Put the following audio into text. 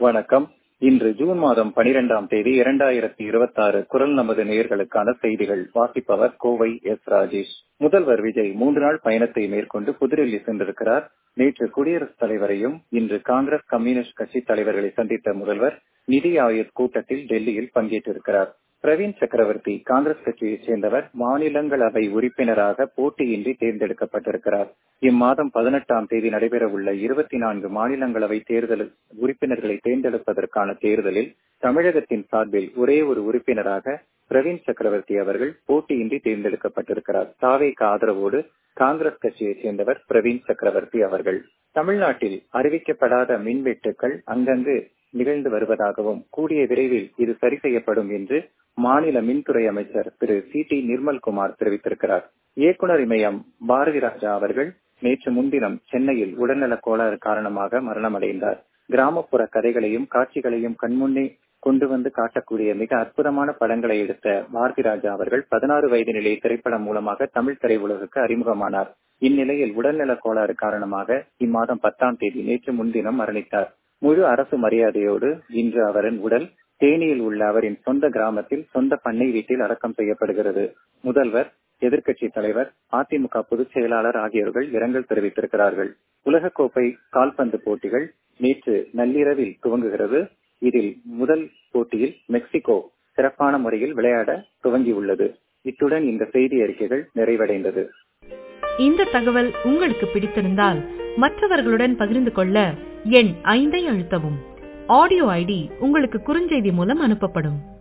வணக்கம் இன்று ஜூன் மாதம் பனிரெண்டாம் தேதி இரண்டாயிரத்தி இருபத்தி ஆறு குரல் நமது நேயர்களுக்கான செய்திகள் வாசிப்பவர் கோவை எஸ் ராஜேஷ் முதல்வர் விஜய் மூன்று நாள் பயணத்தை மேற்கொண்டு புதுடெல்லி சென்றிருக்கிறார் நேற்று குடியரசுத் தலைவரையும் இன்று காங்கிரஸ் கம்யூனிஸ்ட் கட்சி தலைவர்களை சந்தித்த முதல்வர் நிதி ஆயோக் கூட்டத்தில் டெல்லியில் பங்கேற்றிருக்கிறார் பிரவீன் சக்கரவர்த்தி காங்கிரஸ் கட்சியைச் சேர்ந்தவர் மாநிலங்களவை உறுப்பினராக போட்டியின்றி தேர்ந்தெடுக்கப்பட்டிருக்கிறார் இம்மாதம் பதினெட்டாம் தேதி நடைபெறவுள்ள இருபத்தி நான்கு மாநிலங்களவை தேர்தல் உறுப்பினர்களை தேர்ந்தெடுப்பதற்கான தேர்தலில் தமிழகத்தின் சார்பில் ஒரே ஒரு உறுப்பினராக பிரவீன் சக்கரவர்த்தி அவர்கள் போட்டியின்றி தேர்ந்தெடுக்கப்பட்டிருக்கிறார் தாவேக்கு ஆதரவோடு காங்கிரஸ் கட்சியைச் சேர்ந்தவர் பிரவீன் சக்கரவர்த்தி அவர்கள் தமிழ்நாட்டில் அறிவிக்கப்படாத மின்வெட்டுக்கள் அங்கங்கு நிகழ்ந்து வருவதாகவும் கூடிய விரைவில் இது சரி செய்யப்படும் என்று மாநில மின்துறை அமைச்சர் திரு சி டி நிர்மல்குமார் தெரிவித்திருக்கிறார் இயக்குநர் இமயம் பாரதி ராஜா அவர்கள் நேற்று முன்தினம் சென்னையில் உடல்நலக் கோளாறு காரணமாக மரணமடைந்தார் கிராமப்புற கதைகளையும் காட்சிகளையும் கண்முன்னே கொண்டு வந்து காட்டக்கூடிய மிக அற்புதமான படங்களை எடுத்த பாரதி ராஜா அவர்கள் பதினாறு வயது நிலை திரைப்படம் மூலமாக தமிழ் திரையுலகுக்கு அறிமுகமானார் இந்நிலையில் உடல்நலக் கோளாறு காரணமாக இம்மாதம் பத்தாம் தேதி நேற்று முன்தினம் மரணித்தார் முழு அரசு மரியாதையோடு இன்று அவரின் உடல் தேனியில் உள்ள அவரின் சொந்த கிராமத்தில் சொந்த பண்ணை வீட்டில் அடக்கம் செய்யப்படுகிறது முதல்வர் எதிர்க்கட்சி தலைவர் அதிமுக பொதுச் செயலாளர் ஆகியோர்கள் இரங்கல் தெரிவித்திருக்கிறார்கள் உலகக்கோப்பை கால்பந்து போட்டிகள் நேற்று நள்ளிரவில் துவங்குகிறது இதில் முதல் போட்டியில் மெக்சிகோ சிறப்பான முறையில் விளையாட துவங்கியுள்ளது இத்துடன் இந்த செய்தி அறிக்கைகள் நிறைவடைந்தது இந்த தகவல் உங்களுக்கு பிடித்திருந்தால் மற்றவர்களுடன் பகிர்ந்து கொள்ள எண் ஐந்தை அழுத்தவும் ஆடியோ ஐடி உங்களுக்கு குறுஞ்செய்தி மூலம் அனுப்பப்படும்